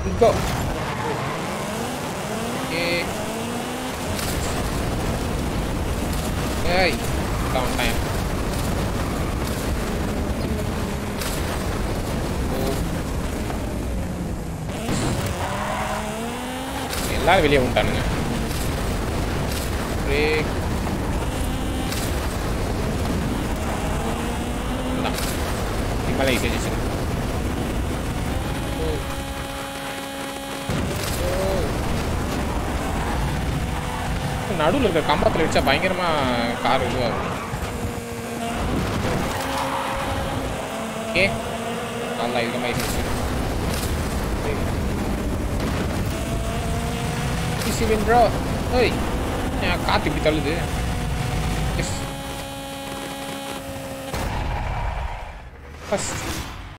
Go. Okay. ஏய் வந்துட்டேன் எல்லாரும் வெளியே வந்துட்டானுங்க பிரேக் மேலே இட்டேஜ் நடுவில் இருக்க கம்பத்தில் வச்சா பயங்கரமாக கார் இதுவாகும் ஓகே நல்லா இது மாதிரி சிவின் ப்ரோ ஓய் ஏன் காற்று இப்படி தள்ளுது எஸ் ஃபஸ்ட்